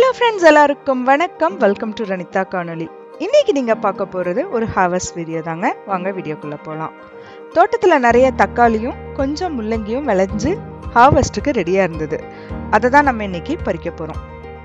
hello friends எல்லாருக்கும் வணக்கம் welcome to ரனிதா காணொலி இன்னைக்கு நீங்க பார்க்க போறது ஒரு ஹார்வெஸ்ட் வீடியோ தாங்க வாங்க வீடியோக்குள்ள போகலாம் தோட்டத்துல நிறைய தக்காளியும் கொஞ்சம் முள்ளங்கியும் விளைஞ்சு ஹார்வெஸ்ட்டுக்கு ரெடியா இருந்தது அதை தான் நம்ம இன்னைக்கு பறிக்க போறோம்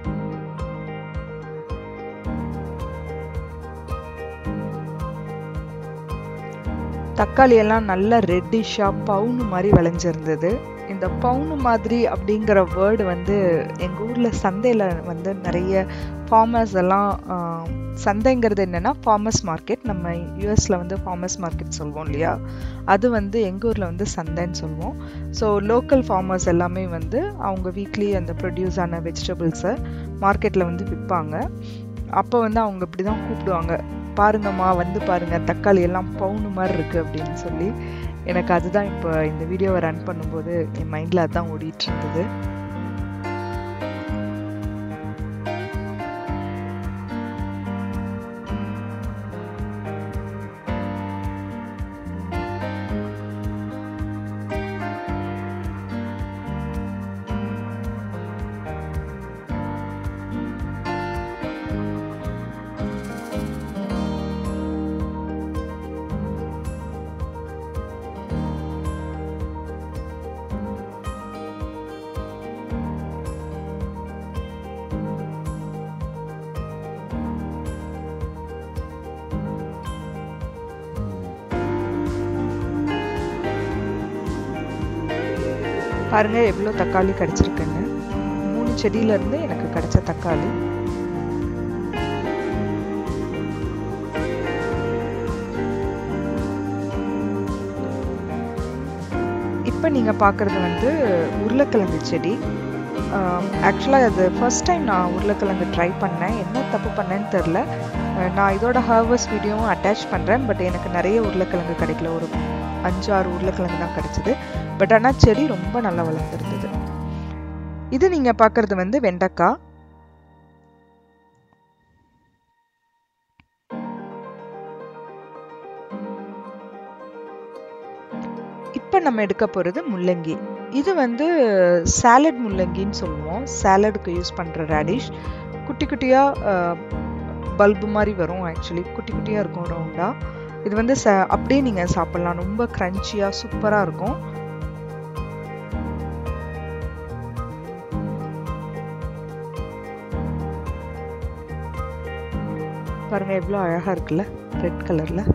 தக்காளி எல்லாம் நல்லா ரெட்டிஷாக பவுனு மாதிரி விளைஞ்சிருந்தது இந்த பவுனு மாதிரி அப்படிங்கிற வேர்டு வந்து எங்கள் ஊரில் சந்தையில் வந்து நிறைய ஃபார்மர்ஸ் எல்லாம் சந்தைங்கிறது என்னென்னா ஃபார்மர்ஸ் மார்க்கெட் நம்ம யூஎஸில் வந்து ஃபார்மர்ஸ் மார்க்கெட் சொல்லுவோம் இல்லையா அது வந்து எங்கள் ஊரில் வந்து சந்தைன்னு சொல்லுவோம் ஸோ லோக்கல் ஃபார்மர்ஸ் எல்லாமே வந்து அவங்க வீக்லி அந்த ப்ரொடியூஸ் ஆன வெஜிடபிள்ஸை மார்க்கெட்டில் வந்து விற்பாங்க அப்போ வந்து அவங்க இப்படி தான் கூப்பிடுவாங்க பாருங்கம்மா வந்து பாருங்க தக்காளி எல்லாம் பவுனு மாதிரி இருக்கு அப்படின்னு சொல்லி எனக்கு அதுதான் இப்போ இந்த வீடியோவை ரன் பண்ணும்போது என் மைண்டில் அதுதான் ஓடிட்டு இருந்தது பாருங்க எவ்வளோ தக்காளி கிடைச்சிருக்குன்னு மூணு செடியில இருந்து எனக்கு கிடைச்ச தக்காளி இப்போ நீங்கள் பார்க்குறது வந்து உருளைக்கிழங்கு செடி ஆக்சுவலாக அது ஃபர்ஸ்ட் டைம் நான் உருளைக்கிழங்கு ட்ரை பண்ணேன் என்ன தப்பு பண்ணேன்னு தெரில நான் இதோட ஹார்வஸ்ட் வீடியோவும் அட்டாச் பண்ணுறேன் பட் எனக்கு நிறைய உருளைக்கிழங்கு கிடைக்கல ஒரு அஞ்சு ஆறு உருளைக்கிழங்கு தான் கிடைச்சிது பட் ஆனால் செடி ரொம்ப நல்லா வளர்ந்துருந்தது இது நீங்கள் பார்க்குறது வந்து வெண்டைக்காய் இப்போ நம்ம எடுக்க போகிறது முள்ளங்கி இது வந்து சாலட் முள்ளங்கின்னு சொல்லுவோம் சாலடுக்கு யூஸ் பண்ணுற ரேடிஷ் குட்டி குட்டியாக பல்பு மாதிரி வரும் ஆக்சுவலி குட்டி குட்டியாக இருக்கும் ரவுண்டாக இது வந்து ச அப்படியே நீங்கள் சாப்பிட்லாம் ரொம்ப க்ரன்ச்சியாக சூப்பராக இருக்கும் பாருங்க எவ்வளோ அழகாக இருக்குல்ல ரெட் கலரில்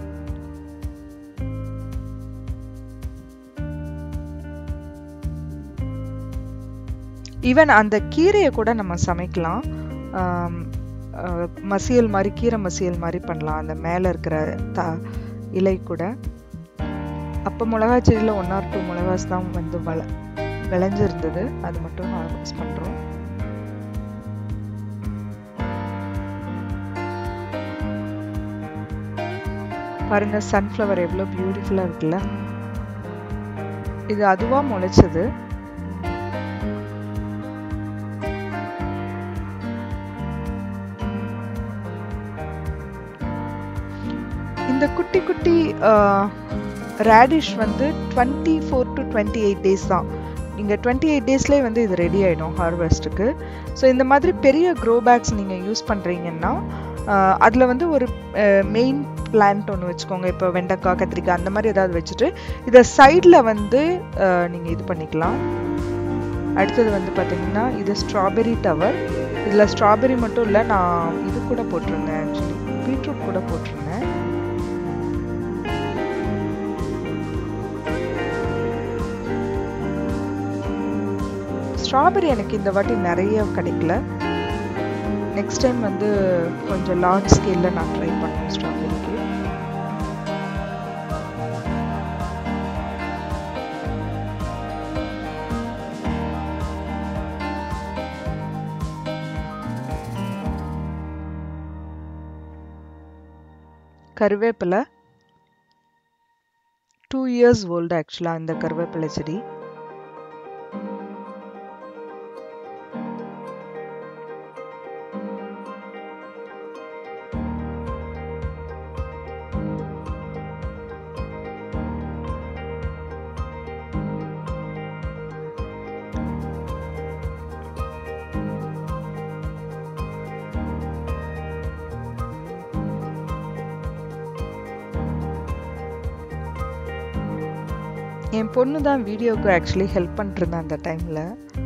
ஈவன் அந்த கீரையை கூட நம்ம சமைக்கலாம் மசியல் மாதிரி கீரை மசியல் மாதிரி பண்ணலாம் அந்த மேலே இருக்கிற த இலை கூட அப்போ மிளகா செடியில் ஒன் ஆர் டூ மிளகாஸ் தான் வந்து வள விளைஞ்சிருந்தது அது மட்டும் ஹார்வெஸ்ட் பண்ணுறோம் பாருங்க சன்ஃப்ளவர் எவ்வளோ பியூட்டிஃபுல்லாக இருக்குல்ல இது அதுவாக முளைச்சது இந்த குட்டி குட்டி ரேடிஷ் வந்து twenty four to twenty eight days தான் நீங்கள் டுவெண்ட்டி எயிட் டேஸ்லேயே வந்து இது ரெடி ஆகிடும் ஹார்வெஸ்ட்டுக்கு ஸோ இந்த மாதிரி பெரிய க்ரோ பேக்ஸ் நீங்கள் யூஸ் பண்ணுறீங்கன்னா அதில் வந்து ஒரு மெயின் பிளான்ட் ஒன்று வச்சுக்கோங்க இப்போ வெண்டைக்காய் கத்திரிக்காய் அந்த மாதிரி ஏதாவது வச்சுட்டு இதை சைடில் வந்து நீங்கள் இது பண்ணிக்கலாம் அடுத்தது வந்து பார்த்தீங்கன்னா இது ஸ்ட்ராபெரி டவர் இதில் ஸ்ட்ராபெரி மட்டும் இல்லை நான் இது கூட போட்டிருந்தேன் ஆக்சுவலி பீட்ரூட் கூட போட்டிருந்தேன் ஸ்ட்ராபெரி எனக்கு இந்த வாட்டி நிறைய கிடைக்கல நெக்ஸ்ட் டைம் வந்து கொஞ்சம் லார்ஜ் ஸ்கேலில் நான் ட்ரை பண்ணேன் ஸ்ட்ராபெரிக்கு கருவேப்பிலை டூ இயர்ஸ் ஓல்டு ஆக்சுவலாக இந்த கருவேப்பிலை செடி என் பொண்ணு தான் வீடியோவுக்கு ஆக்சுவலி ஹெல்ப் பண்ணிட்டு அந்த டைமில்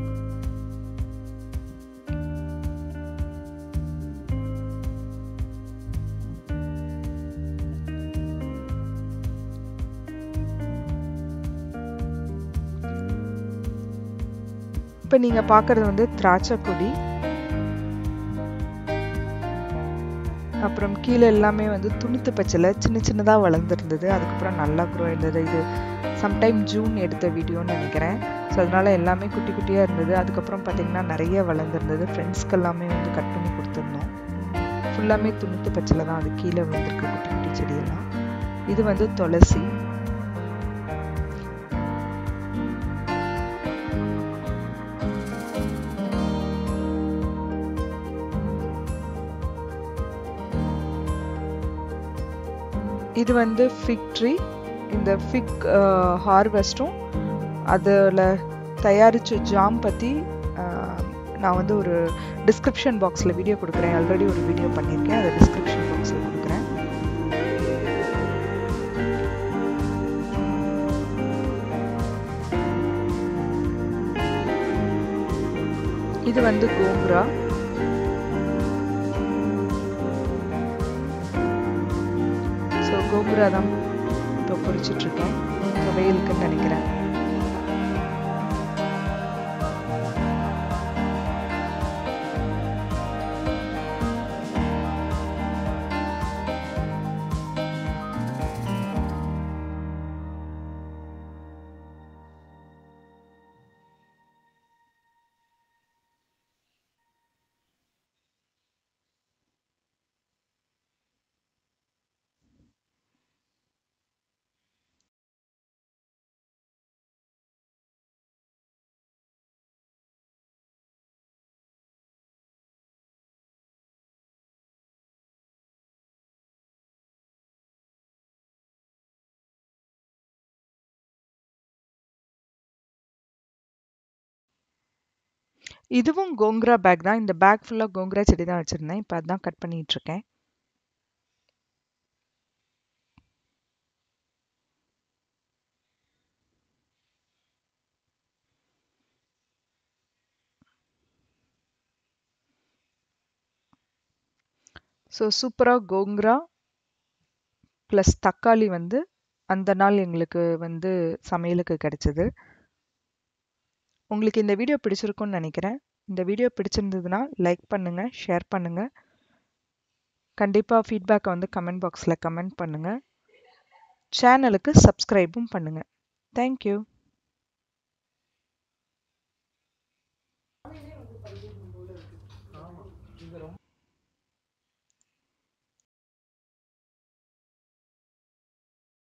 இப்போ நீங்கள் பார்க்குறது வந்து திராட்சை கொடி அப்புறம் கீழே எல்லாமே வந்து துணுத்து பச்சையில் சின்ன சின்னதாக வளர்ந்துருந்தது அதுக்கப்புறம் நல்லா க்ரோ இருந்தது இது சம்டைம் ஜூன் எடுத்த வீடியோன்னு நினைக்கிறேன் ஸோ அதனால எல்லாமே குட்டி குட்டியாக இருந்தது அதுக்கப்புறம் பார்த்திங்கன்னா நிறைய வளர்ந்துருந்தது ஃப்ரெண்ட்ஸ்க்கு எல்லாமே வந்து கட் பண்ணி கொடுத்துருந்தோம் ஃபுல்லாமே துணுத்து பச்சையில் தான் அது கீழே விழுந்திருக்கு குட்டி குட்டி செடியெல்லாம் இது வந்து துளசி இது வந்து ஃபிக் ட்ரீ இந்த ஃபிக் ஹார்வெஸ்ட்டும் அதில் தயாரித்த ஜாம் பற்றி நான் வந்து ஒரு டிஸ்கிரிப்ஷன் பாக்ஸில் வீடியோ கொடுக்குறேன் ஆல்ரெடி ஒரு வீடியோ பண்ணியிருக்கேன் அதை டிஸ்கிரிப்ஷன் பாக்ஸில் கொடுக்குறேன் இது வந்து கோங்குரா ஸோ கோபுரா தான் இப்போ பொறிச்சிட்ருக்கேன் இப்போ வெயிலுக்குன்னு நினைக்கிறேன் இதுவும் கோங்ரா பேக் தான் இந்த பேக் ஃபுல்லாக கோங்ரா செடி தான் வச்சுருந்தேன் இப்போ அதான் கட் பண்ணிட்டு இருக்கேன் ஸோ சூப்பராக கோங்ரா ப்ளஸ் தக்காளி வந்து அந்த நாள் எங்களுக்கு வந்து சமையலுக்கு கிடைச்சிது உங்களுக்கு இந்த வீடியோ பிடிச்சிருக்கும்னு நினைக்கிறேன் இந்த வீடியோ பிடிச்சிருந்ததுன்னா லைக் பண்ணுங்கள் ஷேர் பண்ணுங்கள் கண்டிப்பாக ஃபீட்பேக்கை வந்து கமெண்ட் பாக்ஸில் கமெண்ட் பண்ணுங்கள் சேனலுக்கு சப்ஸ்கிரைபும் பண்ணுங்கள் தேங்க்யூ